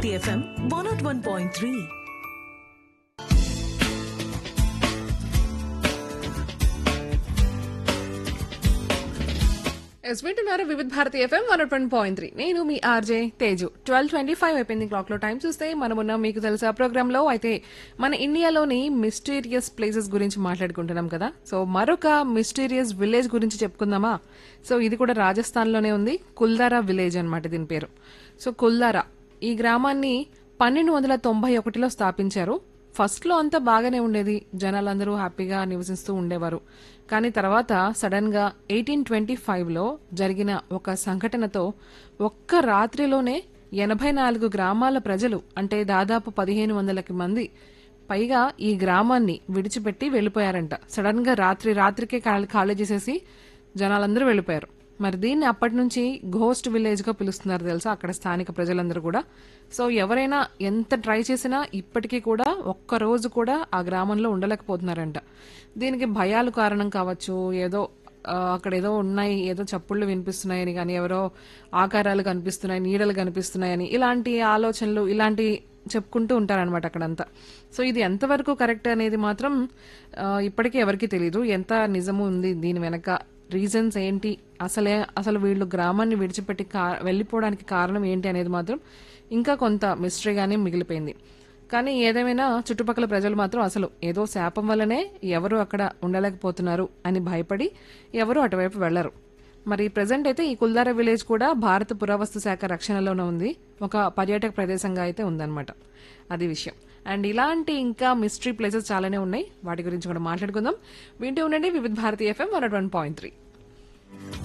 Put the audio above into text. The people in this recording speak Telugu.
Bharati FM one nought one point three ఎస్ వింటున్నారు Vividh Bharati FM one one point three నేను మీ RJ Teju twelve twenty five అయిపోయింది క్లాక్ లో టైం చూస్తే మనమున్న మీకు తెలుసా ప్రోగ్రామ్ లో అయితే మన ఇండియాలోని మిస్టీరియస్ ప్లేసెస్ గురించి మాట్లాడుకుంటున్నాం కదా సో మరొక మిస్టీరియస్ విలేజ్ గురించి చెప్పుకుందామా సో ఇది కూడా రాజస్థాన్ లోనే ఉంది కుల్దారా విలేజ్ అన్నమాట దీని పేరు సో కుల్దారా ఈ గ్రామాన్ని పన్నెండు వందల తొంభై ఒకటిలో స్థాపించారు ఫస్ట్ లో అంతా బాగానే ఉండేది జనాలందరూ హ్యాపీగా నివసిస్తూ ఉండేవారు కానీ తర్వాత సడన్ గా ఎయిటీన్ ట్వంటీ ఫైవ్ లో జరిగిన ఒక సంఘటనతో ఒక్క రాత్రిలోనే ఎనభై నాలుగు గ్రామాల ప్రజలు అంటే దాదాపు పదిహేను వందలకి మంది పైగా ఈ గ్రామాన్ని విడిచిపెట్టి వెళ్ళిపోయారంట సడన్ గా రాత్రి రాత్రికే ఖాళీ ఖాళీ చేసేసి జనాలందరూ వెళ్ళిపోయారు మరి దీన్ని అప్పటి నుంచి ఘోస్ట్ విలేజ్ గా పిలుస్తున్నారు తెలుసా అక్కడ స్థానిక ప్రజలందరూ కూడా సో ఎవరైనా ఎంత ట్రై చేసినా ఇప్పటికీ కూడా ఒక్క రోజు కూడా ఆ గ్రామంలో ఉండలేకపోతున్నారంట దీనికి భయాలు కారణం కావచ్చు ఏదో ఆ, అక్కడ ఏదో ఉన్నాయి ఏదో చప్పుళ్ళు వినిపిస్తున్నాయని కానీ ఎవరో ఆకారాలు కనిపిస్తున్నాయి నీడలు కనిపిస్తున్నాయని ఇలాంటి ఆలోచనలు ఇలాంటి చెప్పుకుంటూ ఉంటారనమాట అక్కడంతా సో ఇది ఎంతవరకు కరెక్ట్ అనేది మాత్రం ఆ, ఇప్పటికీ ఎవరికీ తెలియదు ఎంత నిజము ఉంది దీని వెనక రీజన్స్ ఏంటి అసలే అసలు వీళ్ళు గ్రామాన్ని విడిచిపెట్టి కా- వెళ్ళిపోవడానికి కారణం ఏంటి అనేది మాత్రం ఇంకా కొంత మిస్టరీగానే మిగిలిపోయింది కానీ ఏదేమైనా చుట్టుపక్కల ప్రజలు మాత్రం అసలు ఏదో శాపం వల్లనే ఎవరు అక్కడ ఉండలేకపోతున్నారు అని భయపడి ఎవరు అటువైపు వెళ్లరు మరి ప్రజెంట్ అయితే ఈ కుల్దార విలేజ్ కూడా భారత పురావస్తు శాఖ రక్షణలోనే ఉంది ఒక పర్యాటక ప్రదేశంగా అయితే ఉందన్నమాట అది విషయం అండ్ ఇలాంటి ఇంకా మిస్టరీ ప్లేసెస్ చాలానే ఉన్నాయి వాటి గురించి కూడా మాట్లాడుకుందాం వింటూ ఉండండి Vividh Bharati FM one one point three